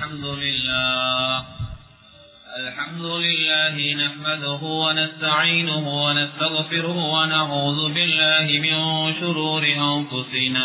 الحمد لله الحمد لله نحمده ونستعينه ونستغفره ونعوذ بالله من شرور أنفسنا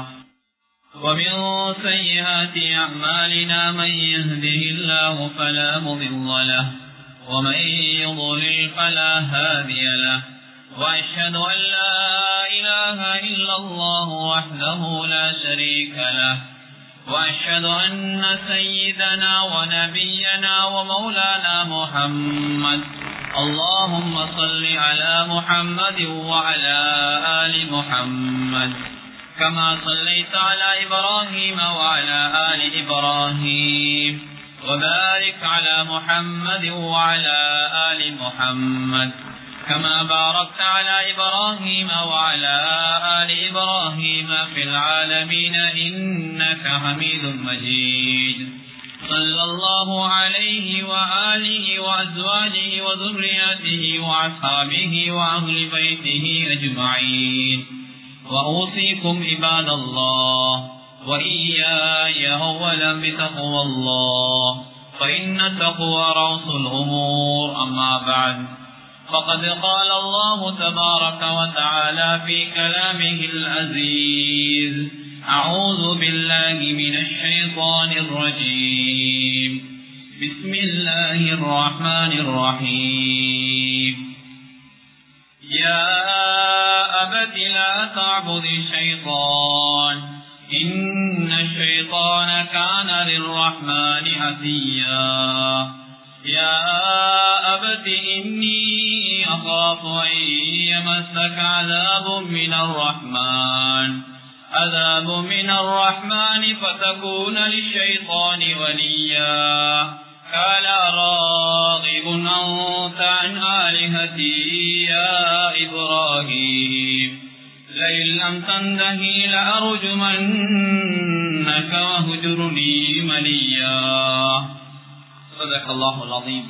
ومن سيئات أعمالنا من يهده الله فلا مضل له ومن يضلل فلا هادي له وأشهد أن لا إله إلا الله وحده لا شريك له وأشهد أن سيدنا ونبينا ومولانا محمد اللهم صل على محمد وعلى آل محمد كما صليت على إبراهيم وعلى آل إبراهيم وبارك على محمد وعلى آل محمد كما باركت على إبراهيم وعلى آل إبراهيم في العالمين إنك حميد مجيد صلى الله عليه وآله وأزواجه وذرياته وأصحابه وأهل بيته أجمعين وأوصيكم عباد الله وإياي أولا بتقوى الله فإن التقوى رأس الأمور أما بعد فقد قال الله تبارك وتعالى في كلامه العزيز أعوذ بالله من الشيطان الرجيم بسم الله الرحمن الرحيم يا أبت لا تعبد الشيطان إن الشيطان كان للرحمن عزيا يا أبت إني أخاف أن يمسك عذاب من الرحمن عذاب من الرحمن فتكون للشيطان وليا قال راغب أنت عن آلهتي يا إبراهيم لئن لم تنتهي لأرجمنك واهجرني مليا صدق الله العظيم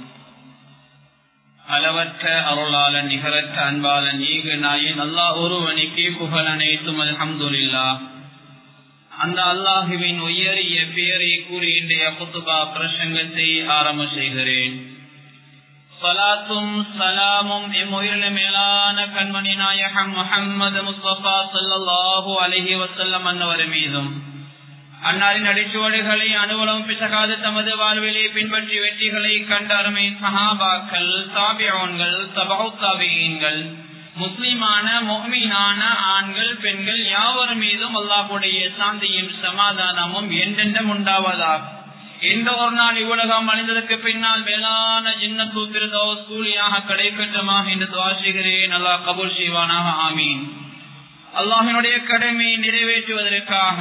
அளவற்ற அருளாளன் நிகரற்ற அன்பாளன் ஈகு நாயின் அல்லாஹ் ஒருவனுக்கு புகழ் அனைத்தும் அல்ஹம்துலில்லா அந்த அல்லாஹுவின் உயரிய பெயரை கூறி இன்றைய குத்துபா பிரசங்கத்தை ஆரம்ப செய்கிறேன் சலாத்தும் சலாமும் எம்முயிரில மேலான கண்மணி நாயகம் முகம்மது முஸ்தபா சல்லாஹூ அலஹி வசல்லம் அன்னவர் மீதும் அன்னாரின் அடிச்சுவடுகளை அனுவலம் பிசகாது தமது வாழ்விலே பின்பற்றி வெற்றிகளை கண்ட அருமை சஹாபாக்கள் தாபியோன்கள் தபவு தாபியன்கள் முஸ்லிமான மொஹ்மீனான ஆண்கள் பெண்கள் யாவர் மீதும் அல்லாஹுடைய சாந்தியும் சமாதானமும் என்றென்றும் உண்டாவதாக எந்த ஒரு நாள் இவ்வுலகம் அழிந்ததற்கு பின்னால் மேலான ஜின்னத்து திருதோ கூலியாக கிடைக்கட்டுமாக என்று துவாசிகிறேன் அல்லாஹ் கபூல் செய்வானாக ஆமீன் அல்லாஹினுடைய கடமையை நிறைவேற்றுவதற்காக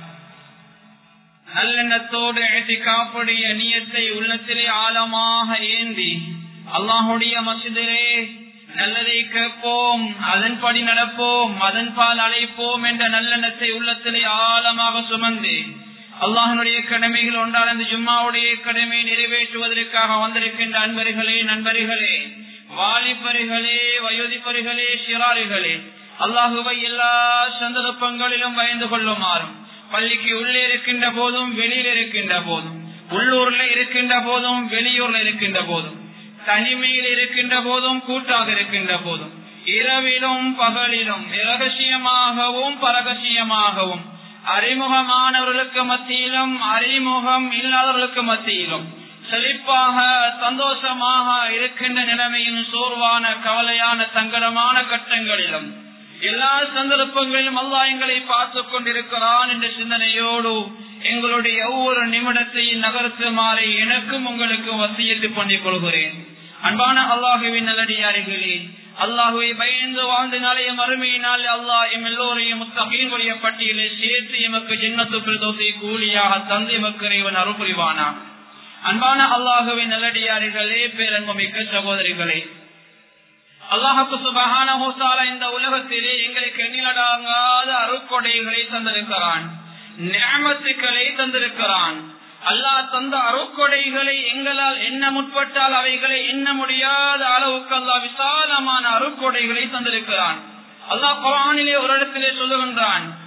நல்லெண்ணத்தோடு எழுதி காப்புடைய நீயத்தை உள்ளத்திலே ஆழமாக ஏந்தி அல்லாஹுடைய மசிதிலே நல்லதை கேட்போம் அதன்படி நடப்போம் அதன் பால் அழைப்போம் என்ற நல்லெண்ணத்தை உள்ளத்திலே ஆழமாக சுமந்து அல்லாஹனுடைய கடமைகள் ஒன்றால் அந்த ஜும்மாவுடைய கடமையை நிறைவேற்றுவதற்காக வந்திருக்கின்ற அன்பர்களே நண்பர்களே வாலிபர்களே வயோதிபர்களே சிறாறுகளே அல்லாஹுவை எல்லா சந்தர்ப்பங்களிலும் பயந்து கொள்ளுமாறும் பள்ளிக்கு உள்ளே இருக்கின்ற போதும் வெளியில் இருக்கின்ற போதும் உள்ளூர்ல இருக்கின்ற போதும் வெளியூர்ல இருக்கின்ற போதும் தனிமையில் இருக்கின்ற போதும் கூட்டாக இருக்கின்ற போதும் இரவிலும் பகலிலும் இரகசியமாகவும் பரகசியமாகவும் அறிமுகமானவர்களுக்கு மத்தியிலும் அறிமுகம் இல்லாதவர்களுக்கு மத்தியிலும் செழிப்பாக சந்தோஷமாக இருக்கின்ற நிலைமையும் சோர்வான கவலையான சங்கடமான கட்டங்களிலும் எல்லா சந்தர்ப்பங்களிலும் அல்லா எங்களை பார்த்துக் கொண்டிருக்கிறான் என்ற சிந்தனையோடு எங்களுடைய ஒவ்வொரு நிமிடத்தையும் நகர்த்துமாறை எனக்கும் உங்களுக்கு வசியத்து பண்ணிக் கொள்கிறேன் அன்பான அல்லாஹுவின் நல்லடியார்களே அல்லாஹுவை பயந்து வாழ்ந்த நாளைய மறுமையினால் அல்லாஹ் எம் எல்லோரையும் முத்தகீனுடைய பட்டியலை சேர்த்து எமக்கு ஜென்னத்து பிரதோசை கூலியாக தந்து எமக்கு இறைவன் அருள் புரிவானா அன்பான அல்லாஹுவின் நல்லடியார்களே பேரன்பமிக்க சகோதரிகளே அல்லாஹுக்கு சுபகான இந்த உலகத்திலே எங்களுக்கு எண்ணிலடாங்காத அருக்கொடைகளை தந்திருக்கிறான் நியமத்துக்களை தந்திருக்கிறான் அல்லாஹ் தந்த அருக்கொடைகளை எங்களால் எண்ண முற்பட்டால் அவைகளை எண்ண முடியாத அளவுக்கு அல்லா விசாலமான அருக்கொடைகளை தந்திருக்கிறான் அல்லாஹ் குரானிலே ஒரு இடத்திலே சொல்லுகின்றான்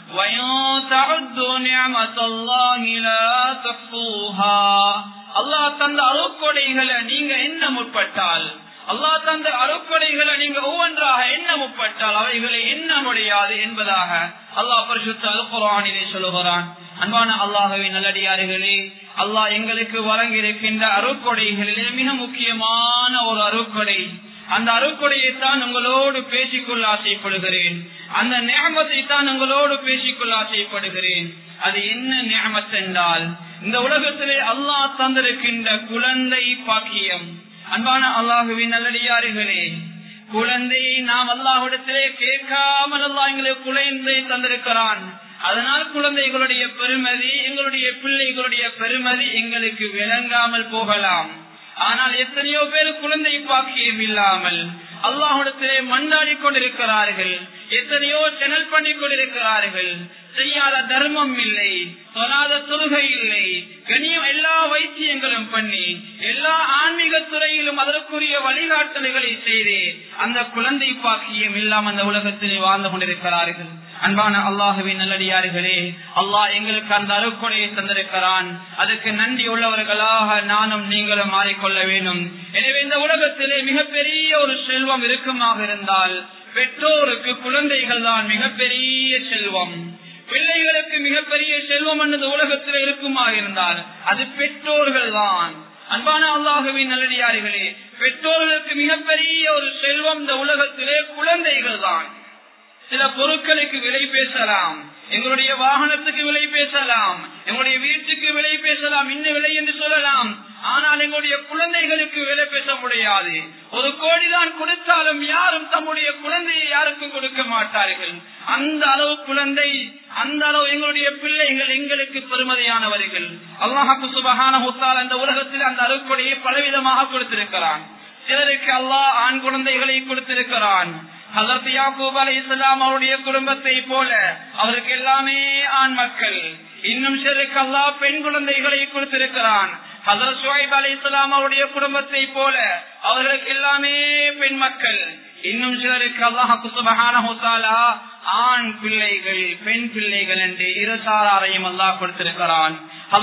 அல்லாஹ் தந்த அருக்கொடைகளை நீங்க என்ன முற்பட்டால் அல்லாஹ் தந்த அருக்கொடைகளை நீங்க ஒவ்வொன்றாக எண்ண முற்பட்டால் அவைகளை எண்ண முடியாது என்பதாக அல்லாஹ் பரிசுத்த அல்குரானிலே சொல்லுகிறான் அன்பான அல்லாஹுவின் நல்லடியார்களே அல்லாஹ் எங்களுக்கு வழங்கியிருக்கின்ற அருக்கொடைகளிலே மிக முக்கியமான ஒரு அருக்கொடை அந்த அருக்கொடையை தான் உங்களோடு பேசிக்கொள்ள ஆசைப்படுகிறேன் அந்த நியமத்தை தான் உங்களோடு பேசிக்கொள்ள ஆசைப்படுகிறேன் அது என்ன நியமத் என்றால் இந்த உலகத்திலே அல்லாஹ் தந்திருக்கின்ற குழந்தை பாக்கியம் அன்பான அல்லாஹுவின் நல்லடியார்களே குழந்தையை நாம் அல்லாஹிடத்திலே கேட்காமல் அல்லாஹ் எங்களுக்கு குழந்தை தந்திருக்கிறான் அதனால் குழந்தைகளுடைய பெருமதி எங்களுடைய பிள்ளைகளுடைய பெருமதி எங்களுக்கு விளங்காமல் போகலாம் ஆனால் எத்தனையோ பேர் குழந்தை பாக்கியம் இல்லாமல் அல்லாஹிடத்திலே மண்டாடி கொண்டிருக்கிறார்கள் எத்தனையோ செனல் பண்ணி கொண்டிருக்கிறார்கள் செய்யாத தர்மம் இல்லை சொல்லாத தொழுகை இல்லை கனியம் எல்லா வைத்தியங்களும் பண்ணி எல்லா ஆன்மீக துறையிலும் அதற்குரிய வழிகாட்டல்களை செய்து அந்த குழந்தை பாக்கியம் இல்லாமல் அந்த உலகத்தில் வாழ்ந்து கொண்டிருக்கிறார்கள் அன்பான அல்லாஹுவின் நல்லடியார்களே அல்லாஹ் எங்களுக்கு அந்த அருக்கொடையை தந்திருக்கிறான் அதுக்கு நன்றி உள்ளவர்களாக நானும் நீங்களும் மாறிக்கொள்ள வேண்டும் எனவே இந்த உலகத்திலே மிகப்பெரிய ஒரு செல்வம் இருக்குமாக இருந்தால் பெற்றோருக்கு குழந்தைகள் தான் மிகப்பெரிய செல்வம் பிள்ளைகளுக்கு மிகப்பெரிய செல்வம் என்னது உலகத்தில் இருக்குமா இருந்தால் அது பெற்றோர்கள் தான் அன்பான அல்லாஹுவின் நல்லடியார்களே பெற்றோர்களுக்கு மிகப்பெரிய ஒரு செல்வம் இந்த உலகத்திலே குழந்தைகள் தான் சில பொருட்களுக்கு விலை பேசலாம் எங்களுடைய வாகனத்துக்கு விலை பேசலாம் எங்களுடைய வீட்டுக்கு விலை பேசலாம் இன்ன விலை என்று சொல்லலாம் ஆனால் எங்களுடைய குழந்தைகளுக்கு விலை பேச முடியாது ஒரு கோடி தான் கொடுத்தாலும் யாரும் தம்முடைய குழந்தையை யாருக்கும் கொடுக்க மாட்டார்கள் அந்த அளவு குழந்தை அந்த அளவு எங்களுடைய பிள்ளைகள் எங்களுக்கு பெருமதியானவர்கள் அல்லாஹாக்கு சுபகான ஹுத்தால் அந்த உலகத்தில் அந்த அருக்கொடையை பலவிதமாக கொடுத்திருக்கிறான் சிலருக்கு அல்லாஹ் ஆண் குழந்தைகளை கொடுத்திருக்கிறான் ஹசரத் யாக்கூப் அலி இஸ்லாம் அவருடைய குடும்பத்தை போல அவருக்கு எல்லாமே ஆண் மக்கள் இன்னும் சிலருக்கு அல்லாஹ் பெண் குழந்தைகளை கொடுத்திருக்கிறான் ஹசரத் ஷுவைப் அலி இஸ்லாம் அவருடைய குடும்பத்தை போல அவர்களுக்கு எல்லாமே பெண் மக்கள் இன்னும் சிலருக்கு அல்லாஹு சுபகான ஆண் பிள்ளைகள் பெண் பிள்ளைகள் என்று இருசாரையும் அல்லாஹ் கொடுத்திருக்கிறான்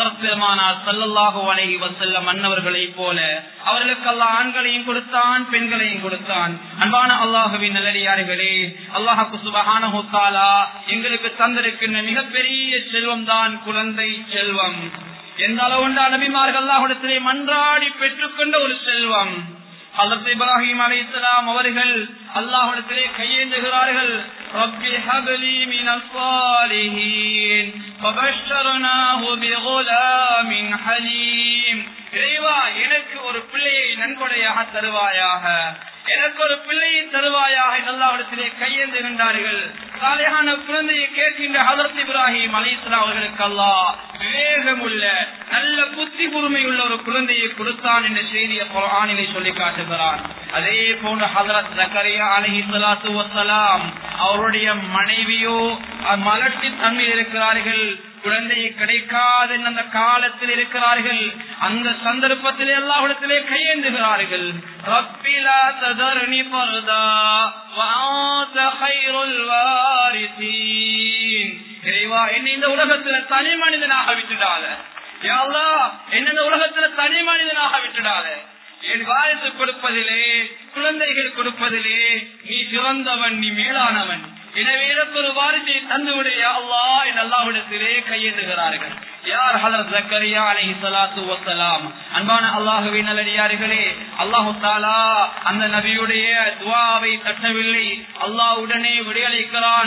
மன்னவர்களை போல அவர்களுக்கு அல்லா ஆண்களையும் கொடுத்தான் பெண்களையும் கொடுத்தான் அன்பான அல்லாஹுவின் நல்லடியார்களே அல்லாஹு சுபகான எங்களுக்கு தந்திருக்கின்ற மிகப்பெரிய செல்வம் தான் குழந்தை செல்வம் எந்த அளவுண்டா நபிமார்கள் அல்லாஹுடத்திலே மன்றாடி பெற்றுக்கொண்ட ஒரு செல்வம் ஹசரத் இப்ராஹிம் அலி இஸ்லாம் அவர்கள் அல்லாஹிடத்திலே கையேந்துகிறார்கள் ربي هب لي من الصالحين فبشرناه بغلام حليم இறைவா எனக்கு ஒரு பிள்ளையை நன்கொடையாக தருவாயாக எனக்கு ஒரு பிள்ளையை தருவாயாக நல்லாவிடத்திலே கையேந்துகின்றார்கள் சாலையான குழந்தையை கேட்கின்ற ஹதரத் இப்ராஹிம் அலிஸ்லா அவர்களுக்கு அல்லா விவேகம் உள்ள நல்ல புத்தி கூர்மை உள்ள ஒரு குழந்தையை கொடுத்தான் என்ற செய்தியை ஆணிலை சொல்லி காட்டுகிறான் அதே போன்ற ஹதரத் ஜக்கரியா அலஹி சலாத்து வசலாம் அவருடைய மனைவியோ மலர்ச்சி தன்மையில் இருக்கிறார்கள் குழந்தை கிடைக்காத அந்த காலத்தில் இருக்கிறார்கள் அந்த சந்தர்ப்பத்திலே எல்லாவிடத்திலே கையேந்துகிறார்கள் ரப்பிலா ததர்னி பர்தா வாத கைருல் வாரிசீன் இறைவா என்னை இந்த உலகத்துல தனி மனிதனாக விட்டுடாத என்ன இந்த உலகத்துல தனி மனிதனாக விட்டுடாத என் வாரிசு கொடுப்பதிலே குழந்தைகள் கொடுப்பதிலே நீ சிறந்தவன் நீ மேலானவன் எனவே இதற்கு ஒரு வாரிசை தந்துவிடைய அல்லா என் அல்லாவிடத்திலே கையேந்துகிறார்கள் யார் ஹலர் ஜக்கரியா அலை சலாத்து வசலாம் அன்பான அல்லாஹுவின் நல்லடியார்களே அல்லாஹு தாலா அந்த நபியுடைய துவாவை தட்டவில்லை அல்லாஹ் உடனே விடையளிக்கிறான்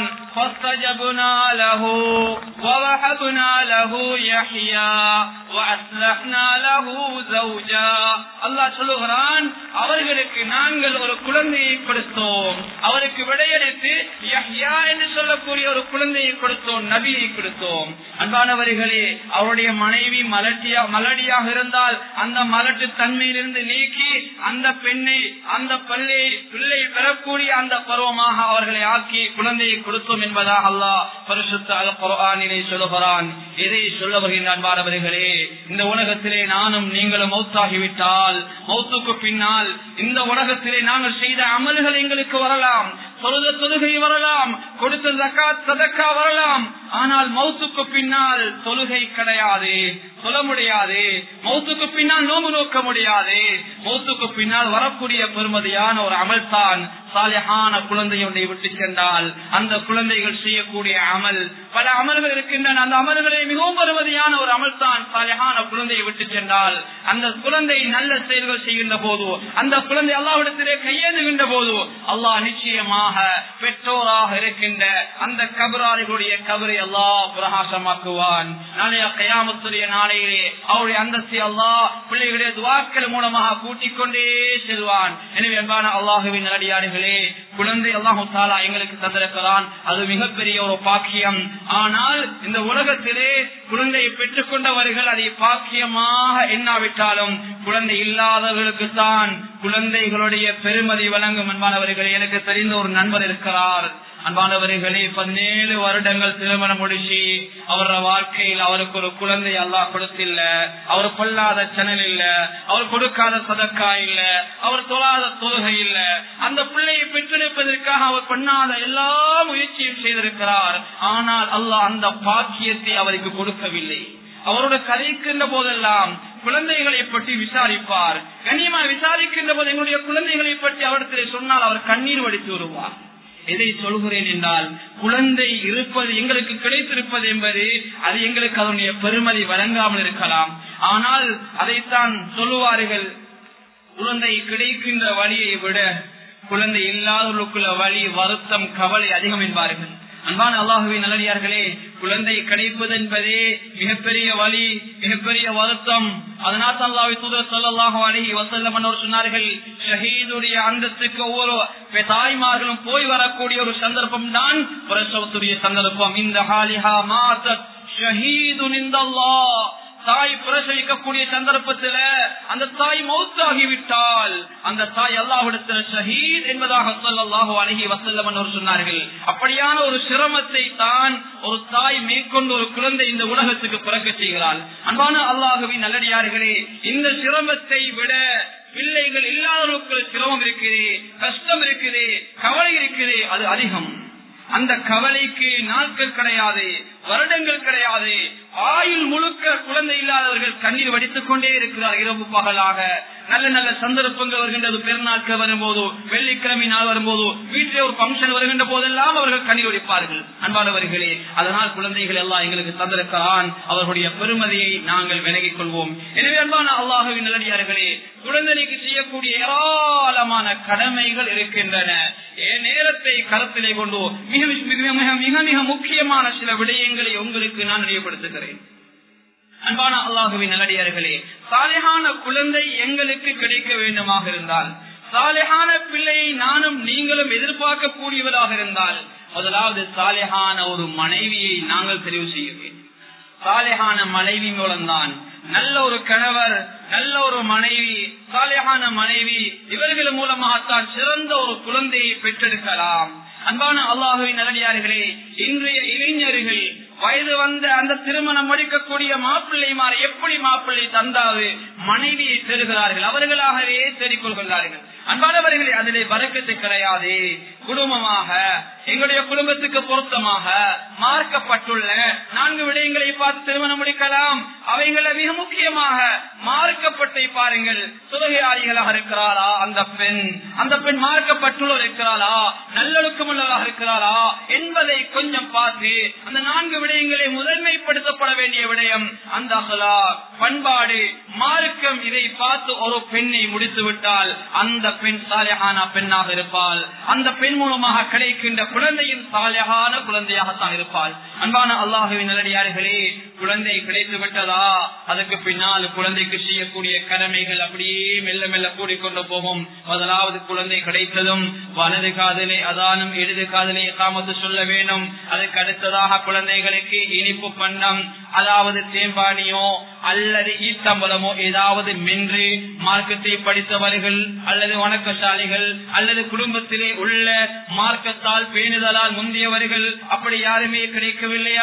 அல்லாஹ் சொல்லுகிறான் அவர்களுக்கு நாங்கள் ஒரு குழந்தையை கொடுத்தோம் அவருக்கு விடையளித்து யஹ்யா என்று சொல்லக்கூடிய ஒரு குழந்தையை கொடுத்தோம் நபியை கொடுத்தோம் அன்பானவர்களே அவருடைய மனைவி மலட்டியா மலடியாக இருந்தால் அந்த மலட்டு தன்மையிலிருந்து நீக்கி அந்த பெண்ணை அந்த பள்ளி பிள்ளை பெறக்கூடிய அந்த பருவமாக அவர்களை ஆக்கி குழந்தையை கொடுத்தோம் என்பதாக அல்லாஹ் பரிசுத்த அல் குரானிலே சொல்லுகிறான் இதை சொல்ல வருகின்ற அன்பானவர்களே இந்த உலகத்திலே நானும் நீங்களும் மௌத்தாகிவிட்டால் மௌத்துக்கு பின்னால் இந்த உலகத்திலே நாங்கள் செய்த அமல்கள் எங்களுக்கு வரலாம் தொழுத தொழுகை வரலாம் கொடுத்த ஜக்காத் சதக்கா வரலாம் ஆனால் மௌத்துக்கு பின்னால் தொழுகை கிடையாது சொல்ல முடியாது மௌத்துக்கு பின்னால் நோம்பு நோக்க முடியாது மௌத்துக்கு பின்னால் வரக்கூடிய பெருமதியான ஒரு அமல் தான் சாலிஹான குழந்தையொன்றை விட்டு சென்றால் அந்த குழந்தைகள் செய்யக்கூடிய அமல் பல அமல்கள் இருக்கின்றன அந்த அமல்களை மிகவும் பெருமதியான ஒரு அமல் தான் சாலிஹான குழந்தையை விட்டு சென்றால் அந்த குழந்தை நல்ல செயல்கள் செய்கின்ற போது அந்த குழந்தை அல்லாவிடத்திலே கையேந்துகின்ற போது அல்லாஹ் நிச்சயமாக பெற்றோராக இருக்கின்ற அந்த கபராளிகளுடைய கபரை அல்லாஹ் பிரகாசமாக்குவான் நாளைய கயாமத்துடைய நாளையிலே அவருடைய அந்தஸ்தை அல்லாஹ் பிள்ளைகளுடைய துவாக்கள் மூலமாக கூட்டிக் கொண்டே செல்வான் எனவே அன்பான அல்லாஹுவின் நல்லடியார்களே குழந்தை அல்லாஹு தாலா எங்களுக்கு தந்திருக்கிறான் அது மிகப்பெரிய ஒரு பாக்கியம் ஆனால் இந்த உலகத்திலே குழந்தையை பெற்றுக் கொண்டவர்கள் அதை பாக்கியமாக எண்ணாவிட்டாலும் குழந்தை இல்லாதவர்களுக்கு தான் குழந்தைகளுடைய பெருமதி வழங்கும் அன்பானவர்கள் எனக்கு தெரிந்த ஒரு நண்பர் இருக்கிறார் அன்பானவர்களே பதினேழு வருடங்கள் திருமணம் முடிச்சு அவரோட வாழ்க்கையில் அவருக்கு ஒரு குழந்தை எல்லாம் கொடுத்தில்ல அவர் கொல்லாத சனல் இல்ல அவர் கொடுக்காத சதக்கா இல்ல அவர் தொழாத தொழுகை இல்ல அந்த பிள்ளையை பெற்றெடுப்பதற்காக அவர் பண்ணாத எல்லா முயற்சியும் செய்திருக்கிறார் ஆனால் அல்லாஹ் அந்த பாக்கியத்தை அவருக்கு கொடுக்கவில்லை அவரோட கதைக்கின்ற போதெல்லாம் குழந்தைகளை பற்றி விசாரிப்பார் கண்ணியமா விசாரிக்கின்ற போது எங்களுடைய குழந்தைகளை பற்றி அவரிடத்திலே சொன்னால் அவர் கண்ணீர் வடித்து வருவார் எதை சொல்கிறேன் என்றால் குழந்தை இருப்பது எங்களுக்கு கிடைத்திருப்பது என்பது அது எங்களுக்கு அதனுடைய பெருமதி வழங்காமல் இருக்கலாம் ஆனால் அதைத்தான் சொல்லுவார்கள் குழந்தை கிடைக்கின்ற வழியை விட குழந்தை இல்லாதவர்களுக்குள்ள வழி வருத்தம் கவலை அதிகம் என்பார்கள் அன்பான அல்லாஹுவின் நல்லடியார்களே குழந்தை கிடைப்பது என்பதே மிகப்பெரிய வழி மிகப்பெரிய வருத்தம் அதனால் அல்லாஹி தூதர் சொல்லலாக அழகி வசல்லம் சொன்னார்கள் ஷஹீதுடைய அந்தஸ்துக்கு ஒவ்வொரு தாய்மார்களும் போய் வரக்கூடிய ஒரு சந்தர்ப்பம் தான் பிரசவத்துடைய சந்தர்ப்பம் இந்த ஹாலிஹா மாசத் ஷஹீது நிந்தல்லா தாய் பிரசவிக்கக்கூடிய சந்தர்ப்பத்தில் அந்த தாய் மௌத்தாகிவிட்டால் அந்த தாய் அல்லாஹிடத்தில் ஷஹீத் என்பதாக சொல்லல்லாஹு அழகி வசல்லம் சொன்னார்கள் அப்படியான ஒரு சிரமத்தை தான் ஒரு தாய் மேற்கொண்டு ஒரு குழந்தை இந்த உலகத்துக்கு பிறக்க செய்கிறாள் அன்பான அல்லாஹுவின் நல்லடியார்களே இந்த சிரமத்தை விட பிள்ளைகள் இல்லாதவர்களுக்கு சிரமம் இருக்குது கஷ்டம் இருக்குது கவலை இருக்குது அது அதிகம் அந்த கவலைக்கு நாட்கள் கிடையாது வருடங்கள் கிடையாது ஆயுள் முழுக்க குழந்தை இல்லாதவர்கள் கண்ணீர் வடித்துக் கொண்டே இருக்கிறார் இரவு பகலாக நல்ல நல்ல சந்தர்ப்பங்கள் வருகின்றது பெருநாட்கள் வரும்போது வெள்ளிக்கிழமை நாள் வரும்போது வீட்டிலே ஒரு பங்கன் வருகின்ற போதெல்லாம் அவர்கள் கண்ணீர் வடிப்பார்கள் அன்பானவர்களே அதனால் குழந்தைகள் எல்லாம் எங்களுக்கு தந்திருக்கிறான் அவர்களுடைய பெருமதியை நாங்கள் விலகிக் கொள்வோம் எனவே அன்பான அல்லாஹுவின் நல்லடியார்களே குழந்தைக்கு செய்யக்கூடிய ஏராளமான கடமைகள் இருக்கின்றன நேரத்தை கருத்திலே கொண்டு மிக மிக மிக மிக மிக முக்கியமான சில விடயங்களை உங்களுக்கு நான் நினைவுபடுத்துகிறேன் அன்பான அல்லாஹுவின் நல்லடியார்களே சாலையான குழந்தை எங்களுக்கு கிடைக்க வேண்டுமாக இருந்தால் சாலையான பிள்ளையை நானும் நீங்களும் எதிர்பார்க்கக்கூடியவராக இருந்தால் முதலாவது சாலையான ஒரு மனைவியை நாங்கள் தெரிவு செய்ய வேண்டும் சாலையான மனைவி மூலம்தான் நல்ல ஒரு கணவர் நல்ல ஒரு மனைவி சாலையான மனைவி இவர்கள் மூலமாகத்தான் சிறந்த ஒரு குழந்தையை பெற்றெடுக்கலாம் அன்பான அல்லாஹுவின் நல்லடியார்களே இன்றைய இளைஞர்கள் வயது வந்த அந்த திருமணம் முடிக்கக்கூடிய மாப்பிள்ளைமார் எப்படி மாப்பிள்ளை தந்தாது மனைவியை பெறுகிறார்கள் அவர்களாகவே தேடிக்கொள்கிறார்கள் அன்பானவர்களே அதிலே வரக்கத்து கிடையாது குடும்பமாக எங்களுடைய குடும்பத்துக்கு பொருத்தமாக மார்க்கப்பட்டுள்ள நான்கு விடயங்களை பார்த்து திருமணம் முடிக்கலாம் அவைகளை மிக முக்கியமாக மார்க்கப்பட்டை பாருங்கள் சுலகையாளிகளாக இருக்கிறாரா அந்த பெண் அந்த பெண் மார்க்கப்பட்டுள்ள இருக்கிறாரா நல்லொழுக்கம் உள்ளவராக இருக்கிறாரா என்பதை கொஞ்சம் பார்த்து அந்த நான்கு விடயங்களை முதன்மைப்படுத்தப்பட வேண்டிய விடயம் அந்த அகலா பண்பாடு மார்க்கம் இதை பார்த்து ஒரு பெண்ணை முடித்து விட்டால் அந்த பெண் சாலையான பெண்ணாக இருப்பாள் அந்த பெண் மூலமாக கிடைக்கின்ற குழந்தையின் சாலையான குழந்தையாகத்தான் இருப்பாள் அன்பான அல்லாஹுவின் நல்லடியார்களே குழந்தை கிடைத்து விட்டதா அதுக்கு பின்னால் குழந்தைக்கு செய்யக்கூடிய கடமைகள் அப்படியே மெல்ல மெல்ல கூடிக்கொண்டு போகும் முதலாவது குழந்தை கிடைத்ததும் வலது காதலை அதானும் இடது காதலை காமத்து சொல்ல வேண்டும் அதுக்கு அடுத்ததாக குழந்தைகளுக்கு இனிப்பு பண்ணம் அதாவது தேம்பானியோ அல்லது ஈத்தம்பலமோ ஏதாவது மென்று மார்க்கத்தை படித்தவர்கள் அல்லது வணக்கசாலிகள் அல்லது குடும்பத்திலே உள்ள மார்க்கத்தால் பேணுதலால் முந்தியவர்கள் அப்படி யாருமே கிடைக்கவில்லையா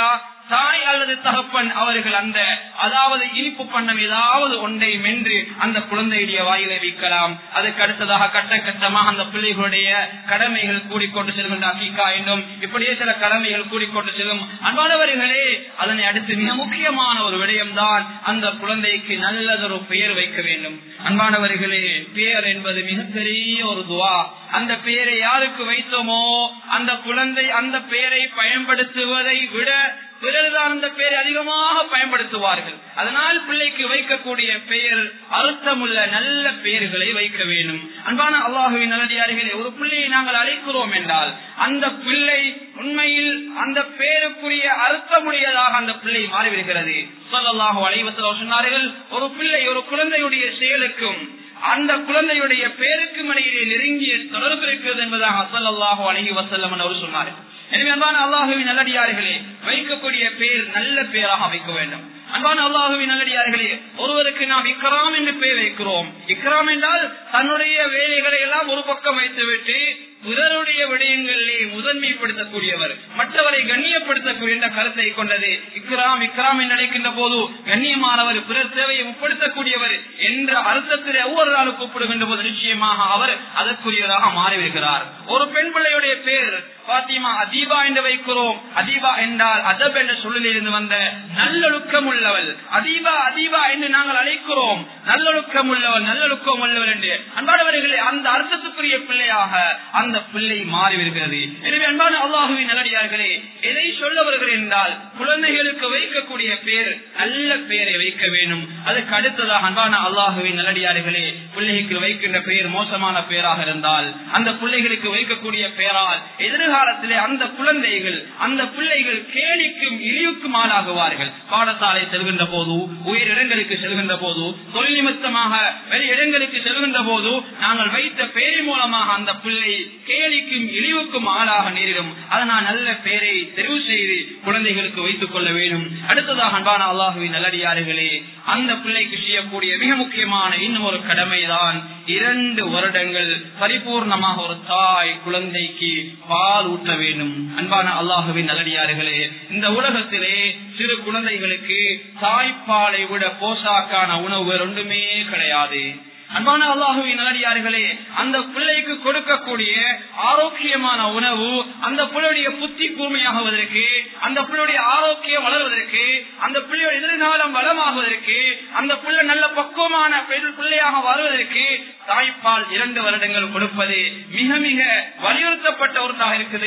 தாய் அல்லது தகப்பன் அவர்கள் அந்த அதாவது இனிப்பு பண்ணம் ஏதாவது ஒன்றை மென்று அந்த குழந்தையுடைய வாயிலை வைக்கலாம் அதுக்கு அடுத்ததாக கட்ட கட்டமாக அந்த பிள்ளைகளுடைய கடமைகள் கூடிக்கொண்டு செல்கின்ற அக்கீக்கா என்றும் இப்படியே சில கடமைகள் கூடிக்கொண்டு செல்லும் அன்பானவர்களே அதனை அடுத்து மிக முக்கியமான ஒரு விடயம்தான் அந்த குழந்தைக்கு நல்லதொரு பெயர் வைக்க வேண்டும் அன்பானவர்களே பெயர் என்பது மிகப்பெரிய ஒரு துவா அந்த பெயரை யாருக்கு வைத்தோமோ அந்த குழந்தை அந்த பெயரை பயன்படுத்துவதை விட பிறர்தான் அந்த பெயரை அதிகமாக பயன்படுத்துவார்கள் அதனால் பிள்ளைக்கு வைக்கக்கூடிய பெயர் அர்த்தமுள்ள நல்ல பெயர்களை வைக்க வேண்டும் அன்பான அல்லாஹுவின் நல்லடியார்களே ஒரு பிள்ளையை நாங்கள் அழைக்கிறோம் என்றால் அந்த பிள்ளை உண்மையில் அந்த பெயருக்குரிய அர்த்தமுடையதாக அந்த பிள்ளை மாறிவிடுகிறது சொல்லல்லாஹு அலைவத்தில் சொன்னார்கள் ஒரு பிள்ளை ஒரு குழந்தையுடைய செயலுக்கும் அந்த குழந்தையுடைய பேருக்கும் இடையிலே நெருங்கிய தொடர்பு இருக்கிறது என்பதாக அசல்லாஹு அலஹி வசல்லம் அவர் சொன்னார்கள் எனவே அன்பான அல்லாஹுவின் நல்லடியார்களே வைக்கக்கூடிய பேர் நல்ல பேராக வைக்க வேண்டும் அன்பான அல்லாஹுவின் நல்லடியார்களே ஒருவருக்கு நாம் இக்ராம் என்று பெயர் வைக்கிறோம் இக்ராம் என்றால் தன்னுடைய வேலைகளை எல்லாம் ஒரு பக்கம் வைத்துவிட்டு பிறருடைய விடயங்களிலே முதன்மைப்படுத்தக்கூடியவர் மற்றவரை கண்ணியப்படுத்தக்கூடிய என்ற கருத்தை கொண்டது இக்ராம் இக்ராம் என்று அழைக்கின்ற போது கண்ணியமானவர் பிறர் தேவையை முற்படுத்தக்கூடியவர் என்ற அர்த்தத்தில் ஒவ்வொரு நாளும் கூப்பிடுகின்ற போது நிச்சயமாக அவர் அதற்குரியவராக மாறிவிடுகிறார் ஒரு பெண் பிள்ளையுடைய பேர் பாத்திமா அதீபா என்று வைக்கிறோம் அதீபா என்றால் அதப் என்ற சொல்லிலிருந்து வந்த நல்லொழுக்கம் உள்ளவள் அதீபா அதீபா என்று நாங்கள் அழைக்கிறோம் நல்லொழுக்கம் உள்ளவள் நல்லொழுக்கம் உள்ளவள் என்று அன்பானவர்களே அந்த அர்த்தத்துக்குரிய பிள்ளையாக அந்த பிள்ளை மாறிவிடுகிறது எனவே அன்பான அல்லாஹுவின் நல்லடியார்களே எதை சொல்ல வருகிறேன் என்றால் குழந்தைகளுக்கு வைக்கக்கூடிய பேர் நல்ல பெயரை வைக்க வேண்டும் அதுக்கு அடுத்ததாக அன்பான அல்லாஹுவின் நல்லடியார்களே பிள்ளைகளுக்கு வைக்கின்ற பெயர் மோசமான பெயராக இருந்தால் அந்த பிள்ளைகளுக்கு வைக்கக்கூடிய பெயரால் எதிர்காலத்திலே அந்த குழந்தைகள் அந்த பிள்ளைகள் கேலிக்கும் இழிவுக்கும் ஆளாகுவார்கள் பாடசாலை செல்கின்ற போது உயிர் இடங்களுக்கு செல்கின்ற போது தொழில் நிமித்தமாக வெளி இடங்களுக்கு செல்கின்ற போது நாங்கள் வைத்த பெயர் மூலமாக அந்த பிள்ளை கேலிக்கும் இழிவுக்கும் ஆளாக நேரிடும் அதனால் நல்ல பெயரை தெரிவு செய்து குழந்தைகளுக்கு வைத்துக் கொள்ள வேண்டும் அடுத்ததாக அன்பான அல்லாஹுவின் நல்லடியார்களே அந்த பிள்ளைக்கு செய்யக்கூடிய மிக முக்கியமான இன்னும் ஒரு கடமைதான் இரண்டு வருடங்கள் பரிபூர்ணமாக ஒரு தாய் குழந்தைக்கு பால் ஊட்ட வேண்டும் அன்பான அல்லாஹுவின் நல்லடியார்களே இந்த உலகத்திலே சிறு குழந்தைகளுக்கு தாய்ப்பாலை விட போசாக்கான உணவு வேறு ஒன்றுமே கிடையாது அன்பான அல்லாஹுவின் நல்லடியார்களே அந்த பிள்ளைக்கு கொடுக்கக்கூடிய ஆரோக்கியமான உணவு அந்த பிள்ளையுடைய புத்தி கூர்மையாகுவதற்கு அந்த பிள்ளையுடைய ஆரோக்கியம் வளர்வதற்கு அந்த பிள்ளையோட எதிர்காலம் வளமாகுவதற்கு அந்த பிள்ளை நல்ல பக்குவமான பிள்ளையாக வருவதற்கு தாய்ப்பால் இரண்டு வருடங்கள் கொடுப்பது மிக மிக வலியுறுத்தப்பட்ட ஒருத்தாக இருக்குது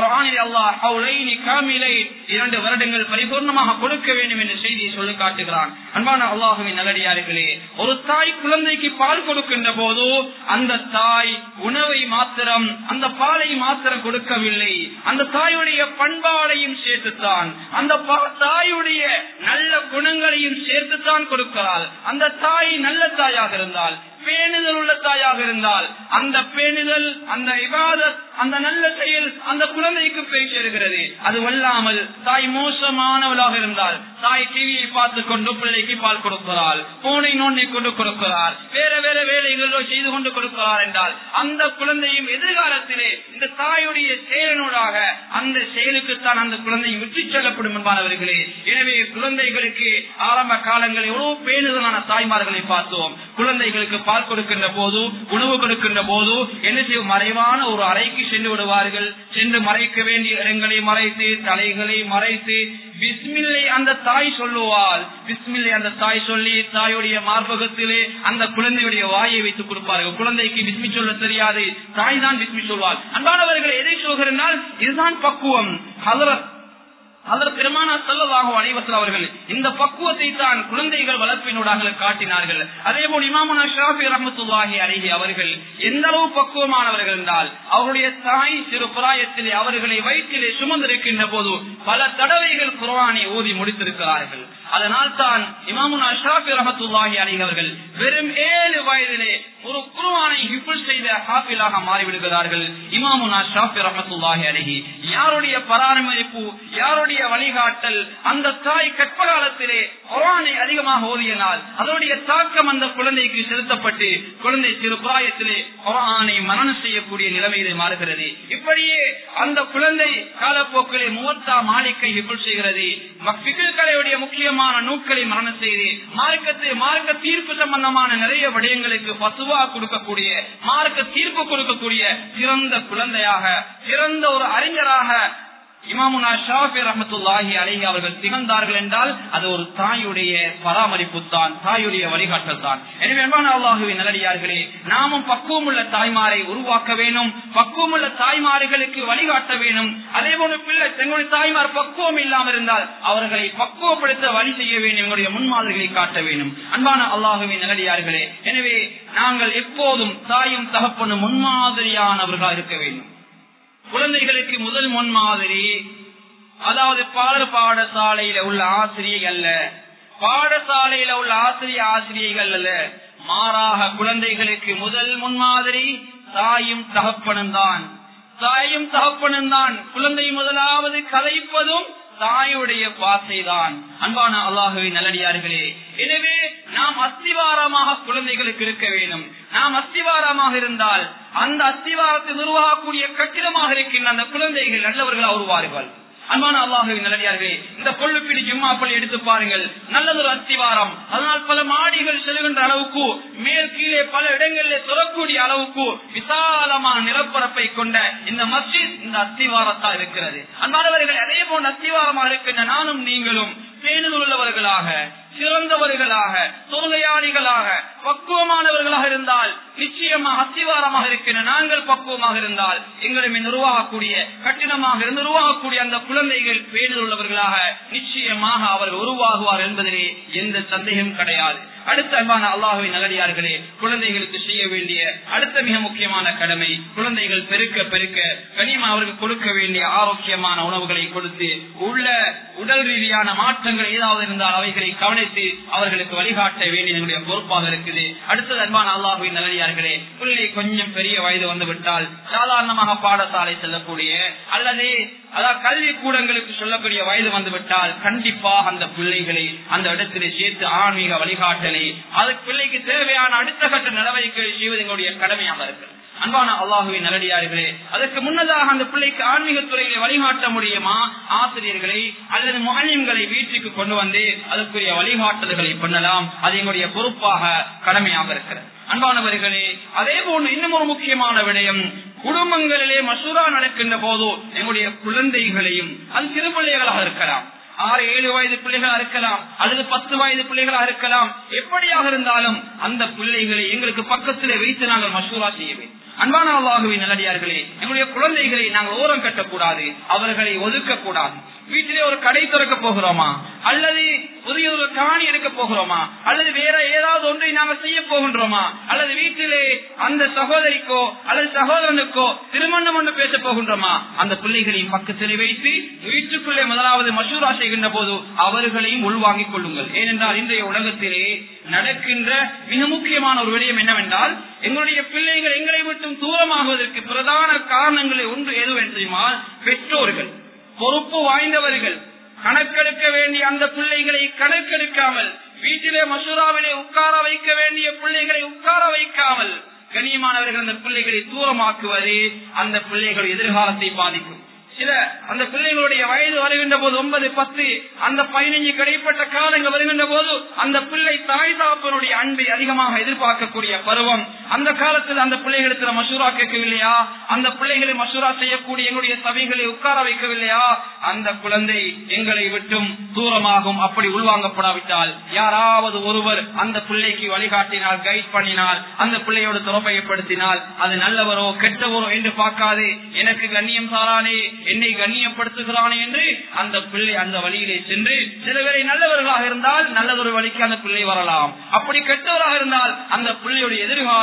அல்லாஹ் இரண்டு வருடங்கள் பரிபூர்ணமாக கொடுக்க வேண்டும் என்ற செய்தியை சொல்லி காட்டுகிறான் அன்பான அல்லாஹுவின் நல்லடியார்களே ஒரு தாய் குழந்தைக்கு பால் கொடுக்கின்ற போது அந்த தாய் உணவை மாத்திரம் அந்த பாலை மாத்திரம் கொடுக்கவில்லை அந்த தாயுடைய பண்பாடையும் சேர்த்துத்தான் அந்த தாயுடைய நல்ல குணங்களையும் சேர்த்துத்தான் கொடுக்கிறாள் அந்த தாய் நல்ல தாயாக இருந்தால் பேணுதல் உள்ள தாயாக இருந்தால் அந்த பேணுதல் அந்த இபாதத் அந்த நல்ல செயல் அந்த குழந்தைக்கு போய் சேருகிறது அது வல்லாமல் தாய் மோசமானவளாக இருந்தால் தாய் டிவியை பார்த்து கொண்டு பிள்ளைக்கு பால் கொடுக்கிறாள் போனை நோண்டி கொண்டு கொடுக்கிறார் வேற வேற வேலைகளோ செய்து கொண்டு கொடுக்கிறார் என்றால் அந்த குழந்தையும் எதிர்காலத்திலே இந்த தாயுடைய செயலினூடாக அந்த செயலுக்குத்தான் அந்த குழந்தை விட்டு செல்லப்படும் என்பானவர்களே எனவே குழந்தைகளுக்கு ஆரம்ப காலங்களில் எவ்வளவு பேணுதலான தாய்மார்களை பார்த்தோம் குழந்தைகளுக்கு பால் கொடுக்கின்ற போது உணவு கொடுக்கின்ற போது என்ன செய்யும் மறைவான ஒரு அறைக்கு சென்று விடுவார்கள் சென்று மறைக்க வேண்டிய இடங்களை மறைத்து தலைகளை மறைத்து பிஸ்மில்லை அந்த தாய் சொல்லுவாள் பிஸ்மில்லை அந்த தாய் சொல்லி தாயுடைய மார்பகத்திலே அந்த குழந்தையுடைய வாயை வைத்து கொடுப்பார்கள் குழந்தைக்கு பிஸ்மி சொல்ல தெரியாது தாய் தான் பிஸ்மி சொல்வாள் அன்பானவர்கள் எதை சொல்கிறால் இதுதான் பக்குவம் ஹலரத் அதற்கு பெருமானா செல்லதாக அனைவசல் அவர்கள் இந்த பக்குவத்தை தான் குழந்தைகள் வளர்ப்பினூடாக காட்டினார்கள் அதே போல் இமாமனா ஷாஃபி ரஹமத்துல்லாஹி அருகே அவர்கள் எந்த அளவு பக்குவமானவர்கள் என்றால் அவருடைய தாய் சிறு பிராயத்திலே அவர்களை வயிற்றிலே சுமந்திருக்கின்ற போது பல தடவைகள் குரானை ஓதி முடித்திருக்கிறார்கள் அதனால் தான் இமாமுனா ஷாஃபி ரஹமத்துல்லாஹி அருகே அவர்கள் வெறும் ஏழு வயதிலே ஒரு குருவானை ஹிப்புல் செய்த ஹாஃபிலாக மாறிவிடுகிறார்கள் இமாமுனா ஷாஃபி ரஹத்துல்லாஹி அலஹி யாருடைய பராமரிப்பு யாருடைய வழிகாட்டல் அந்த தாய் கற்ப காலத்திலே குரானை அதிகமாக ஓதியனால் அதனுடைய தாக்கம் அந்த குழந்தைக்கு செலுத்தப்பட்டு குழந்தை சிறு பிராயத்திலே குரானை மரணம் செய்யக்கூடிய நிலைமையிலே மாறுகிறது இப்படியே அந்த குழந்தை காலப்போக்கிலே மூவத்தா மாளிகை ஹிப்புல் செய்கிறது கலையுடைய முக்கியமான நூக்களை மரணம் செய்து மார்க்கத்தை மார்க்க தீர்ப்பு சம்பந்தமான நிறைய விடயங்களுக்கு பசுவா கொடுக்கக்கூடிய மார்க்க தீர்ப்பு கொடுக்கக்கூடிய சிறந்த குழந்தையாக சிறந்த ஒரு அறிஞராக இமாமுனா ஷாஃபி ரஹமத்துல்லாஹி அலஹி அவர்கள் திகழ்ந்தார்கள் என்றால் அது ஒரு தாயுடைய பராமரிப்பு தான் தாயுடைய வழிகாட்டல் தான் எனவே அன்பான அல்லாஹுவின் நல்லடியார்களே நாமும் பக்குவம் உள்ள தாய்மாரை உருவாக்க வேணும் பக்குவம் உள்ள தாய்மார்களுக்கு வழிகாட்ட வேணும் அதே போல பிள்ளை தங்களுடைய தாய்மார் பக்குவம் இல்லாமல் இருந்தால் அவர்களை பக்குவப்படுத்த வழி செய்ய வேண்டும் எங்களுடைய முன்மாதிரிகளை காட்ட வேண்டும் அன்பான அல்லாஹுவின் நல்லடியார்களே எனவே நாங்கள் எப்போதும் தாயும் தகப்பனும் முன்மாதிரியானவர்களாக இருக்க வேண்டும் குழந்தைகளுக்கு முதல் முன்மாதிரி அதாவது பாடல் பாடசாலையில உள்ள ஆசிரியை அல்ல பாடசாலையில உள்ள ஆசிரிய ஆசிரியர்கள் அல்ல மாறாக குழந்தைகளுக்கு முதல் முன்மாதிரி தாயும் தகப்பனும் தான் தாயும் தகப்பனும் தான் குழந்தை முதலாவது கதைப்பதும் தாயுடைய பாசைதான் அன்பான அல்லாஹுவின் நல்லடியார்களே எனவே நாம் அஸ்திவாரமாக குழந்தைகளுக்கு இருக்க வேண்டும் நாம் அஸ்திவாரமாக இருந்தால் அந்த அஸ்திவாரத்தை உருவாகக்கூடிய கட்டிடமாக இருக்கின்ற அந்த குழந்தைகள் நல்லவர்களாக உருவார்கள் அன்பான அல்லாஹுவின் நல்லடியார்களே இந்த கொள்ளுப்பிடி ஜும்மா பள்ளி எடுத்து பாருங்கள் நல்லதொரு அஸ்திவாரம் அதனால் பல மாடிகள் செல்கின்ற அளவுக்கு மேல் கீழே பல இடங்களில் சொல்லக்கூடிய அளவுக்கு விசாலமான நிலப்பரப்பை கொண்ட இந்த மஸ்ஜித் இந்த அஸ்திவாரத்தான் இருக்கிறது அன்பானவர்கள் அதே போன்ற அஸ்திவாரமாக இருக்கின்ற நானும் நீங்களும் பேணுதல் உள்ளவர்களாக சிறந்தவர்களாக தொழுகையாளிகளாக பக்குவமானவர்களாக இருந்தால் நிச்சயமாக அத்திவாரமாக இருக்கின்ற நாங்கள் பக்குவமாக இருந்தால் எங்களுமே உருவாகக்கூடிய கட்டிடமாக இருந்து உருவாகக்கூடிய அந்த குழந்தைகள் பேணுதல் உள்ளவர்களாக நிச்சயமாக அவர்கள் உருவாகுவார் என்பதிலே எந்த சந்தேகம் கிடையாது அடுத்த அன்பான அல்லாஹுவின் நல்லடியார்களே குழந்தைகளுக்கு செய்ய வேண்டிய அடுத்த மிக முக்கியமான கடமை குழந்தைகள் பெருக்க பெருக்க கனிமா அவருக்கு கொடுக்க வேண்டிய ஆரோக்கியமான உணவுகளை கொடுத்து உள்ள உடல் ரீதியான மாற்றங்கள் ஏதாவது இருந்தால் அவைகளை கவனித்து அவர்களுக்கு வழிகாட்ட வேண்டிய என்னுடைய பொறுப்பாக இருக்குது அடுத்தது அன்பான அல்லாஹுவின் நல்லடியார்களே பிள்ளை கொஞ்சம் பெரிய வயது வந்து விட்டால் சாதாரணமாக பாடசாலை செல்லக்கூடிய அல்லது அதாவது கல்வி கூடங்களுக்கு சொல்லக்கூடிய வயது வந்து விட்டால் கண்டிப்பாக அந்த பிள்ளைகளை அந்த இடத்திலே சேர்த்து ஆன்மீக வழிகாட்டலை அது பிள்ளைக்கு தேவையான அடுத்த கட்ட நடவடிக்கை செய்வது எங்களுடைய கடமையாக இருக்கு அன்பான அல்லாஹுவின் நல்லடியார்களே அதற்கு முன்னதாக அந்த பிள்ளைக்கு ஆன்மீக துறையிலே வழிகாட்ட முடியுமா ஆசிரியர்களை அல்லது மானியங்களை வீட்டுக்கு கொண்டு வந்து அதற்குரிய வழிகாட்டுதல்களை பண்ணலாம் அது எங்களுடைய பொறுப்பாக கடமையாக இருக்கிறது அன்பானவர்களே அதே போன்று இன்னும் ஒரு முக்கியமான விடயம் குடும்பங்களிலே மசூரா நடக்கின்ற போது எங்களுடைய குழந்தைகளையும் அது சிறு பிள்ளைகளாக இருக்கலாம் ஆறு ஏழு வயது பிள்ளைகளா இருக்கலாம் அல்லது பத்து வயது பிள்ளைகளா இருக்கலாம் எப்படியாக இருந்தாலும் அந்த பிள்ளைகளை எங்களுக்கு பக்கத்திலே வைத்து நாங்கள் மசூரா செய்ய வேண்டும் அன்பான அல்லாஹுவின் நல்லடியார்களே எங்களுடைய குழந்தைகளை நாங்கள் ஓரம் கட்டக்கூடாது அவர்களை ஒதுக்க கூடாது வீட்டிலே ஒரு கடை திறக்க போகிறோமா அல்லது புதிய ஒரு காணி எடுக்க போகிறோமா அல்லது வேற ஏதாவது ஒன்றை நாங்கள் செய்ய போகின்றோமா அல்லது வீட்டிலே அந்த சகோதரிக்கோ அல்லது சகோதரனுக்கோ திருமணம் ஒன்று பேச போகின்றோமா அந்த பிள்ளைகளையும் பக்கத்திலே வைத்து வீட்டுக்குள்ளே முதலாவது மசூரா செய்கின்ற போது அவர்களையும் உள்வாங்கிக் கொள்ளுங்கள் ஏனென்றால் இன்றைய உலகத்திலே நடக்கின்ற மிக முக்கியமான ஒரு விடயம் என்னவென்றால் எங்களுடைய பிள்ளைகள் எங்களை விட்டும் தூரமாகுவதற்கு பிரதான காரணங்களை ஒன்று எதுவென்று தெரியுமா பெற்றோர்கள் பொறுப்பு வாய்ந்தவர்கள் கணக்கெடுக்க வேண்டிய அந்த பிள்ளைகளை கணக்கெடுக்காமல் வீட்டிலே மசூராவிலே உட்கார வைக்க வேண்டிய பிள்ளைகளை உட்கார வைக்காமல் கண்ணியமானவர்கள் அந்த பிள்ளைகளை தூரமாக்குவது அந்த பிள்ளைகள் எதிர்காலத்தை பாதிக்கும் சில அந்த பிள்ளைகளுடைய வயது வருகின்ற போது ஒன்பது பத்து அந்த பதினைஞ்சு கிடைப்பட்ட காலங்கள் வருகின்ற போது அந்த பிள்ளை தாய் தாப்பனுடைய அன்பை அதிகமாக எதிர்பார்க்கக்கூடிய பருவம் அந்த காலத்தில் அந்த பிள்ளைகளுக்கு மசூரா கேட்கவில்லையா அந்த பிள்ளைகளை மசூரா செய்யக்கூடிய எங்களுடைய சபைகளை உட்கார வைக்கவில்லையா அந்த குழந்தை எங்களை விட்டும் தூரமாகும் அப்படி உள்வாங்கப்படாவிட்டால் யாராவது ஒருவர் அந்த பிள்ளைக்கு வழிகாட்டினால் கைட் பண்ணினால் அந்த பிள்ளையோடு துறப்பயப்படுத்தினால் அது நல்லவரோ கெட்டவரோ என்று பார்க்காது எனக்கு கண்ணியம் சாரானே என்னை கண்ணியப்படுத்துகிறானே என்று அந்த பிள்ளை அந்த வழியிலே சென்று சில பேரை நல்லவர்களாக இருந்தால் நல்லதொரு வழிக்கு அந்த பிள்ளை வரலாம் அப்படி கெட்டவராக இருந்தால் அந்த பிள்ளையுடைய எதிர்காலம்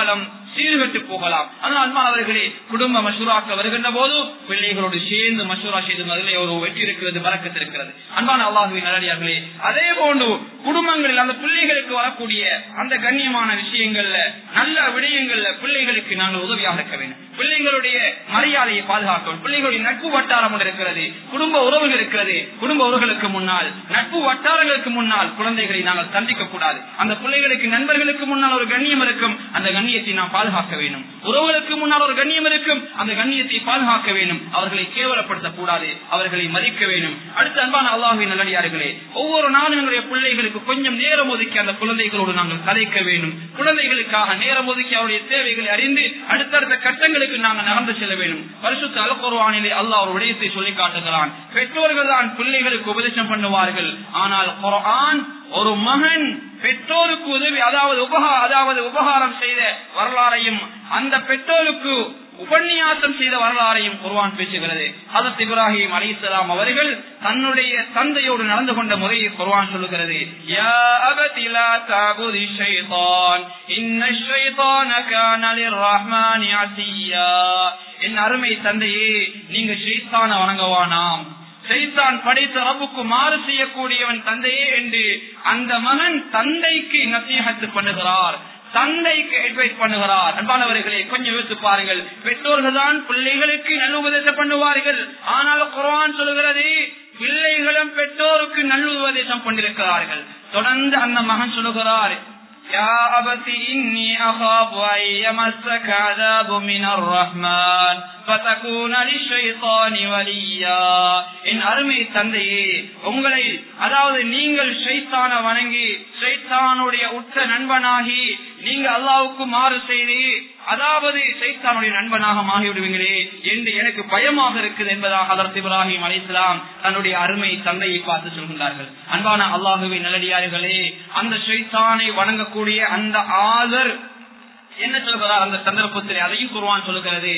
சீர்கட்டு போகலாம் அதனால் அன்பானவர்களே குடும்ப மசூராக்க வருகின்ற போது பிள்ளைகளோடு சேர்ந்து மசூரா செய்து அதிலே ஒரு வெற்றி இருக்கிறது பறக்கத்து இருக்கிறது அன்பான அல்லாஹுவின் நல்லடியார்களே அதே போன்று குடும்பங்களில் அந்த பிள்ளைகளுக்கு வரக்கூடிய அந்த கண்ணியமான விஷயங்கள்ல நல்ல விடயங்கள்ல பிள்ளைகளுக்கு நாங்கள் உதவியாக இருக்க வேண்டும் பிள்ளைகளுடைய மரியாதையை பாதுகாக்க வேண்டும் பிள்ளைகளுடைய நட்பு வட்டாரம் ஒன்று இருக்கிறது குடும்ப உறவுகள் இருக்கிறது குடும்ப உறவுகளுக்கு முன்னால் நட்பு வட்டாரங்களுக்கு முன்னால் குழந்தைகளை நாங்கள் சந்திக்க கூடாது அந்த பிள்ளைகளுக்கு நண்பர்களுக்கு முன்னால் ஒரு கண்ணியம் இருக்கும் அந்த கண்ணியத்தை நாம் பாதுகாக்க வேண்டும் உறவுகளுக்கு முன்னால் ஒரு கண்ணியம் இருக்கும் அந்த கண்ணியத்தை பாதுகாக்க வேண்டும் அவர்களை கேவலப்படுத்தக் கூடாது அவர்களை மதிக்க வேண்டும் அடுத்த அன்பான அல்லாஹுவின் நல்லடியார்களே ஒவ்வொரு நாளும் எங்களுடைய பிள்ளைகளுக்கு கொஞ்சம் நேரம் ஒதுக்கி அந்த குழந்தைகளோடு நாங்கள் கதைக்க வேண்டும் குழந்தைகளுக்காக நேரம் ஒதுக்கி அவருடைய தேவைகளை அறிந்து அடுத்தடுத்த கட்டங்களுக்கு நாங்கள் நகர்ந்து செல்ல வேண்டும் பரிசுத்த அலக்குருவானிலே அல்லாஹ் ஒரு விடயத்தை சொல்லி காட்டுகிறான் பெற்றோர்கள் தான் பிள்ளைகளுக்கு உபதேசம் பண்ணுவார்கள் ஆனால் குர்ஆன் ஒரு மகன் பெற்றோருக்கு உதவி அதாவது உபகா அதாவது உபகாரம் செய்த வரலாறையும் அந்த பெற்றோருக்கு உபன்யாசம் செய்த வரலாறையும் குர்வான் பேசுகிறது ஹதத் இப்ராஹிம் அலிசலாம் அவர்கள் தன்னுடைய தந்தையோடு நடந்து கொண்ட முறையை குர்வான் சொல்லுகிறது யா அபதி லா தஅபுதி ஷைத்தான் இன்ன ஷைத்தான கான லிர்ரஹ்மானி அசியா என் அருமை தந்தையே நீங்க ஷைத்தான வணங்கவானாம் சைத்தான் படைத்த ரப்புக்கு மாறு செய்யக்கூடியவன் தந்தையே என்று அந்த மகன் தந்தைக்கு நசீகத்து பண்ணுகிறார் தந்தைக்கு அட்வைஸ் பண்ணுகிறார் அன்பானவர்களே கொஞ்சம் யோசித்து பாருங்கள் பெற்றோர்கள் தான் பிள்ளைகளுக்கு நல்ல உபதேசம் பண்ணுவார்கள் ஆனால் குரான் சொல்லுகிறது பிள்ளைகளும் பெற்றோருக்கு நல்ல உபதேசம் கொண்டிருக்கிறார்கள் தொடர்ந்து அந்த மகன் சொல்லுகிறார் يا أبت إني أخاف أن يمسك عذاب من الرحمن فتكون للشيطان وليا என் அருமை தந்தையே உங்களை அதாவது நீங்கள் ஷைத்தான வணங்கி ஷைத்தானுடைய உற்ற நண்பனாகி நீங்க அல்லாவுக்கு மாறு செய்து அதாவது சைத்தானுடைய நண்பனாக மாறிவிடுவீங்களே என்று எனக்கு பயமாக இருக்குது என்பதாக அதற்கு இப்ராஹிம் அலிஸ்லாம் தன்னுடைய அருமை தந்தையை பார்த்து சொல்கின்றார்கள் அன்பான அல்லாஹுவின் நல்லடியார்களே அந்த சைத்தானை வணங்கக்கூடிய அந்த ஆதர் என்ன சொல்கிறார் அந்த சந்தர்ப்பத்தில் அதையும் குருவான் சொல்லுகிறது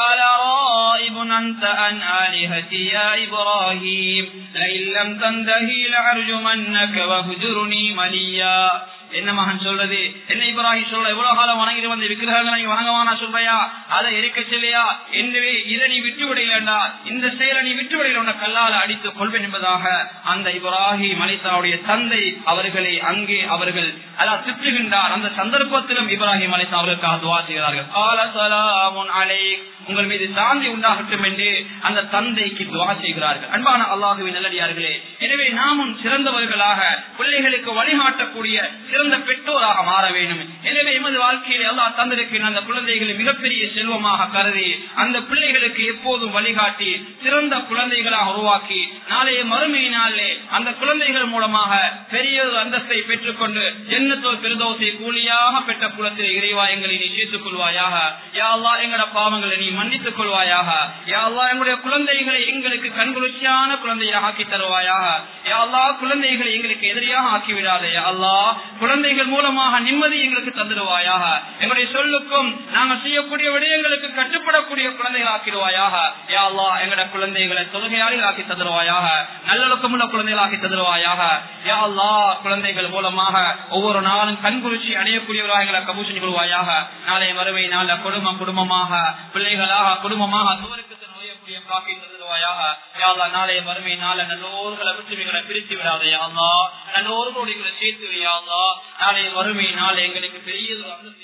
என்ன மகன் சொல்றது என்ன இப்ராஹிம் சொல்ற எவ்வளவு காலம் வணங்கிட்டு வந்த விக்கிரகங்களை வணங்கவானா சொல்றையா அதை எரிக்க சொல்லையா எனவே இதை நீ விட்டு விடையிலண்டா இந்த செயலை நீ விட்டு விடையில கல்லால அடித்து கொள்வேன் என்பதாக அந்த இப்ராஹிம் அலிசாவுடைய தந்தை அவர்களை அங்கே அவர்கள் அதாவது திட்டுகின்றார் அந்த சந்தர்ப்பத்திலும் இப்ராஹிம் அலிசா அவர்களுக்காக துவா செய்கிறார்கள் கால சலாமுன் அலைக் உங்கள் மீது சாந்தி உண்டாகட்டும் என்று அந்த தந்தைக்கு துவா செய்கிறார்கள் அன்பான அல்லாஹுவின் நல்லடியார்களே எனவே நாமும் சிறந்தவர்களாக பிள்ளைகளுக்கு வழிகாட்டக்கூடிய சிறந்த பெற்றோராக மாற வேண்டும் எனவே எமது வாழ்க்கையில் அல்லாஹ் தந்திருக்கிற அந்த குழந்தைகளை மிகப்பெரிய செல்வமாக கருதி அந்த பிள்ளைகளுக்கு எப்போதும் வழிகாட்டி சிறந்த குழந்தைகளாக உருவாக்கி நாளைய மறுமை நாளிலே அந்த குழந்தைகள் மூலமாக பெரிய ஒரு அந்தஸ்தை பெற்றுக்கொண்டு ஜென்னத்தோ பெருதோசை கூலியாக பெற்ற குலத்தில் இறைவா எங்களை நீ சேர்த்துக் கொள்வாயாக யா அல்லா எங்கட பாவங்களை நீ மன்னித்துக் கொள்வாயாக யா அல்லா எங்களுடைய குழந்தைகளை எங்களுக்கு கண்குளிர்ச்சியான குழந்தையாக ஆக்கி தருவாயாக யா அல்லா குழந்தைகளை எங்களுக்கு எதிரியாக ஆக்கிவிடாதே யா அல்லா குழந்தைகள் மூலமாக நிம்மதி எங்களுக்கு தந்துடுவாயாக எங்களுடைய சொல்லுக்கும் நாங்கள் செய்யக்கூடிய விடயங்களுக்கு கட்டுப்படக்கூடிய குழந்தைகள் ஆக்கிடுவாயாக யா அல்லா எங்கட குழந்தைகளை தொழுகையாளிகள் ஆக்கி தந்துடுவாயாக நல்லொழுக்கமுள்ள குழந்தைகள் ஆக்கி தந்துடுவாயாக யா அல்லா குழந்தைகள் மூலமாக ஒவ்வொரு நாளும் கண்குறிச்சி அடையக்கூடியவராக எங்களை கபூஷன் கொள்வாயாக நாளைய மறுமை நாள குடும்பம் குடும்பமாக பிள்ளைகளாக குடும்பமாக சுவருக்கு நோயக்கூடிய காக்கி தந்துடுவாயாக யாழ்லா நாளைய மறுமை நாள நல்லோர்களை விட்டு பிரித்து விடாதே யாழ்லா நல்லோர்களோடு எங்களை சேர்த்து யாழ்லா நாளைய மறுமை நாள எங்களுக்கு பெரிய ஒரு அந்தஸ்தை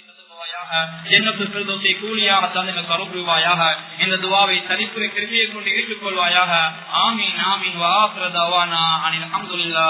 கூலியாக தந்து கருப்புவாயாக இந்த துவாவை தனிப்புரை கிருமியை கொண்டு ஏற்றுக்கொள்வாயாக ஆமீன் ஆமீன் வாஹ்ரதாவானா அனில் அஹமதுல்லா